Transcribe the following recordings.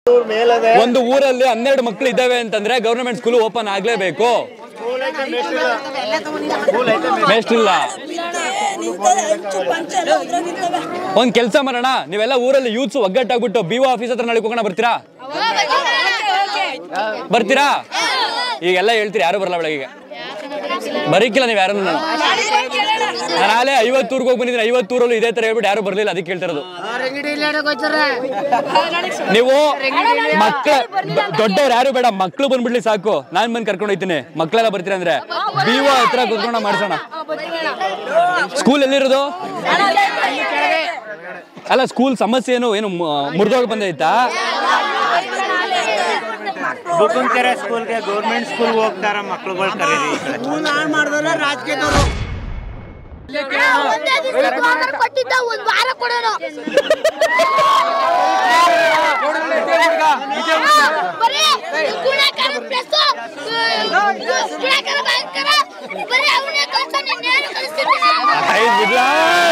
ಒಂದು ಊರಲ್ಲಿ ಹನ್ನೆರಡು ಮಕ್ಳು ಇದ್ದಾವೆ ಅಂತಂದ್ರೆ ಗೌರ್ಮೆಂಟ್ ಸ್ಕೂಲ್ ಓಪನ್ ಆಗ್ಲೇಬೇಕು ಮೇಷ್ಟಿಲ್ಲ ಒಂದ್ ಕೆಲಸ ಮಾಡೋಣ ನೀವೆಲ್ಲ ಊರಲ್ಲಿ ಯೂತ್ಸ್ ಒಗ್ಗಟ್ಟಾಗ್ಬಿಟ್ಟು ಬಿ ಒ ಆಫೀಸ್ ಹತ್ರ ನಾಳೆ ಹೋಗೋಣ ಬರ್ತೀರಾ ಬರ್ತೀರಾ ಈಗೆಲ್ಲ ಹೇಳ್ತೀರಿ ಯಾರು ಬರಲ್ಲ ಬೆಳಗ್ಗೆ ಬರೀಕಿಲ್ಲ ನೀವು ಯಾರನ್ನು ನಾನು ನಾನು ಆಲೇ ಐವತ್ತೂರ್ಗೆ ಹೋಗಿ ಬಂದಿದ್ದೀನಿ ಐವತ್ತೂರಲ್ಲೂ ಇದೇ ತರ ಹೇಳ್ಬಿಟ್ಟು ಯಾರು ಬರ್ಲಿಲ್ಲ ಅದಕ್ಕೆ ಹೇಳ್ತಿರೋದು ನೀವು ಮಕ್ಕಳ ದೊಡ್ಡವ್ರು ಯಾರು ಬೇಡ ಮಕ್ಳು ಬಂದ್ಬಿಡ್ಲಿ ಸಾಕು ನಾನ್ ಬಂದು ಕರ್ಕೊಂಡು ಹೋಗ್ತೀನಿ ಮಕ್ಕಳೆಲ್ಲ ಬರ್ತೀರಾ ಅಂದ್ರೆ ಬಿ ಒ ಹತ್ರ ಕುತ್ಕೊಂಡು ಮಾಡ್ಸೋಣ ಸ್ಕೂಲ್ ಎಲ್ಲಿರೋದು ಅಲ್ಲ ಸ್ಕೂಲ್ ಸಮಸ್ಯೆ ಏನು ಏನು ಮುರಿದೋಗಿ ಬಂದೈತಾ ಬುಕ್ಕಂಕೆರೆ ಸ್ಕೂಲ್ಗೆ ಗೌರ್ಮೆಂಟ್ ಸ್ಕೂಲ್ ಹೋಗ್ತಾರ ಮಕ್ಳುಗಳು ಕರೀರಿ ಈ ಕಡೆ. ಒಂದೇ ದಿವ್ಸ ವಾರ ಕೊಟ್ಟಿದ್ದ ಒಂದ್ ವಾರ ಕೊಡೋಣ ಬರೀ ಗುಣಾಕಾರ ಪ್ಲಸ್ ಗುಣಾಕಾರ ಭಯಂಕರ ಬರೀ ಅವನೇ ಕಳ್ತಾನೆ ನೇರ ಕಳಿಸ್ತಿದ್ದಾನೆ ಐದ್ ಬಿಡ್ಲಾ?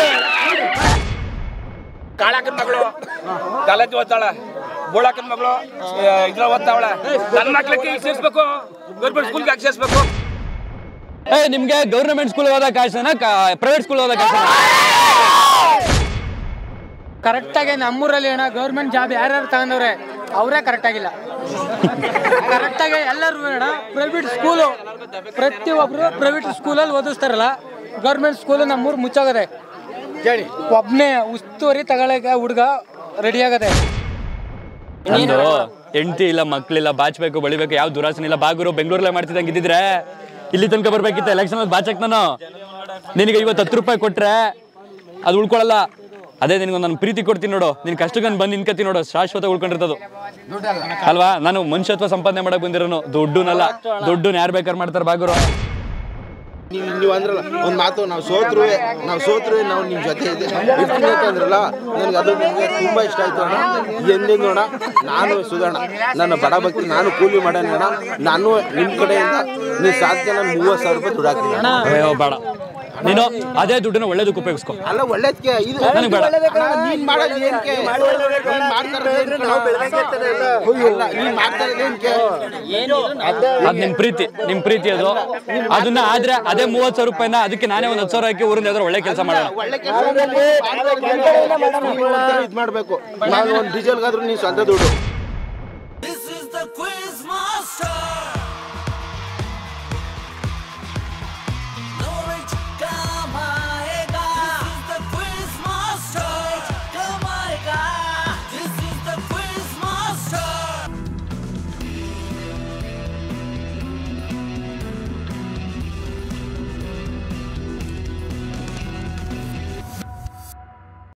ಕಾಳಾಕನ್ ಮಗಳು ಕಾಲೇಜ್ ಓದ್ತಾಳೆ ಬೋಳಾಕನ್ ಮಗಳು ಇದ್ರ ಓದ್ತಾವಳೆ ನನ್ನ ಮಕ್ಳಿಗೆ ಈಗ ಸೇರ್ಸ್ಬೇಕು ಗೌರ್ಮೆಂಟ್ ಸ್ಕೂಲ್ಗೆ ಯಾಕೆ ಸೇರ್ಸ್ಬೇಕು ಏ ನಿಮ್ಗೆ ಗೌರ್ಮೆಂಟ್ ಸ್ಕೂಲ್ ಓದಕ್ ಆಸೆನಾ ಪ್ರೈವೇಟ್ ಸ್ಕೂಲ್ ಓದಕ್ ಆಸೆನಾ ಕರೆಕ್ಟಾಗಿ ನಮ್ಮೂರಲ್ಲಿ ಅಣ್ಣ ಗೌರ್ಮೆಂಟ್ ಜಾಬ್ ಯಾರ್ಯಾರು ತಗೊಂಡವ್ರೆ ಅವರೇ ಕರೆಕ್ಟಾಗಿಲ್ಲ ಕರೆಕ್ಟಾಗಿ ಎಲ್ಲರೂ ಅಣ್ಣ ಪ್ರೈವೇಟ್ ಸ್ಕೂಲು ಪ್ರತಿಯೊಬ್ಬರು ಪ್ರೈವೇಟ್ ಸ್ಕೂಲಲ್ಲಿ ಓದಿಸ್ತಾರಲ್ಲ ಗೌರ್ಮೆಂಟ್ ಸ್ಕೂಲು ನಮ್ಮೂರು ಮುಚ್ಚಾಗದೆ ಹೇಳಿ ಒಬ್ಬನೇ ಉಸ್ತುವರಿ ತಗೊಳಕ್ಕೆ ಹುಡುಗ ರೆಡಿ ಆಗದೆ ನಂದು ಹೆಂಡತಿ ಇಲ್ಲ ಮಕ್ಳಿಲ್ಲ ಬಾಚ್ಬೇಕು ಬಳಿಬೇಕು ಯಾವ ದುರಾಸನ ಇಲ್ಲ ಬಾಗುರು ಬೆಂಗಳೂರಲ್ಲೇ ಮಾಡ್ತಿದ್ದಂಗೆ ಇದ್ದಿದ್ರೆ ಇಲ್ಲಿ ತನಕ ಬರ್ಬೇಕಿತ್ತು ಎಲೆಕ್ಷನ್ ಅಲ್ಲಿ ಬಾಚಕ್ ನಾನು ನಿನಗೆ ಇವತ್ತು ಹತ್ತು ರೂಪಾಯಿ ಕೊಟ್ರೆ ಅದು ಉಳ್ಕೊಳಲ್ಲ ಅದೇ ನಿನಗೆ ನಾನು ಪ್ರೀತಿ ಕೊಡ್ತೀನಿ ನೋಡು ನಿನ್ ಕಷ್ಟಕ್ಕೆ ಬಂದು ನಿನ್ಕತಿ ನೋಡು ಶಾಶ್ವತ ಉಳ್ಕೊಂಡಿರ್ತದು ಅಲ್ವಾ ನಾನು ಮನುಷ್ಯತ್ವ ಸಂಪಾದನೆ ಮಾಡಕ್ ಬಂದಿರೋನು ದುಡ್ಡುನಲ್ಲ ದುಡ್ಡು ಯಾರು ಬೇಕಾದ್ರೆ ಮಾಡ್ತಾರೆ ಬಾಗುರು ನೀವು ನೀವು ಅಂದ್ರಲ್ಲ ಒಂದು ಮಾತು ನಾವು ಸೋತ್ರು ನಾವು ಸೋತ್ರು ನಾವು ನಿಮ್ಮ ಜೊತೆ ಇದೆ ಇರ್ತೀನಿ ಅಂತ ಅಂದ್ರಲ್ಲ ನನಗೆ ಅದು ನಿಮಗೆ ತುಂಬ ಇಷ್ಟ ಆಯ್ತು ಅಣ್ಣ ಎಂದೆಂದು ಅಣ್ಣ ನಾನು ಸುಧಣ್ಣ ನನ್ನ ಬಡ ಭಕ್ತಿ ನಾನು ಕೂಲಿ ಮಾಡೋಣ ಅಣ್ಣ ನಾನು ನಿಮ್ಮ ಕಡೆಯಿಂದ ನೀವು ಸಾಧ್ಯ ನಾನು ಮೂವತ್ತು ಸಾವಿರ ರೂಪಾಯಿ ದುಡ್ಡು ಹಾಕ್ತೀನಿ ಅಣ್ಣ ಅಯ್ಯೋ ಬೇಡ ನೀನು ಅದೇ ದುಡ್ಡನ್ನ ಒಳ್ಳೇದಕ್ಕೆ ಉಪಯೋಗಿಸ್ಕೊ ಅಲ್ಲ ಒಳ್ಳೇದಕ್ಕೆ ಇದು ನನಗ್ ಬೇಡ. ಅಣ್ಣ, ನೀನ್ ಮಾಡೋದು ಏನಕ್ಕೆ ನೀನ್ ಮಾಡ್ತಾ ಇರೋದು ಏನಕ್ಕೆ? ಅಲ್ಲ, ನೀನ್ ಮಾಡ್ತಾ ಇರೋದು ಏನಕ್ಕೆ? ಅದ್ ನಿಮ್ ಪ್ರೀತಿ ನಿಮ್ ಪ್ರೀತಿ ಅದು ಅದನ್ನ ಆದ್ರೆ ಅದೇ ಮೂವತ್ ಸಾವಿರ ರೂಪಾಯಿನ ಅದಕ್ಕೆ ನಾನೇ ಒಂದ್ ಹತ್ತು ಸಾವಿರ ಹಾಕಿ ಊರಿಂದ ಯಾವ್ದಾರು ಒಳ್ಳೆ ಕೆಲಸ ಮಾಡೋಣ ಒಳ್ಳೆ ಕೆಲಸ ಇದು ಮಾಡಬೇಕು ನಾನು ಒಂದು ಡೀಸೆಲ್ಗಾದ್ರೂ ನೀನು ಸ್ವಂತ ದುಡ್ಡು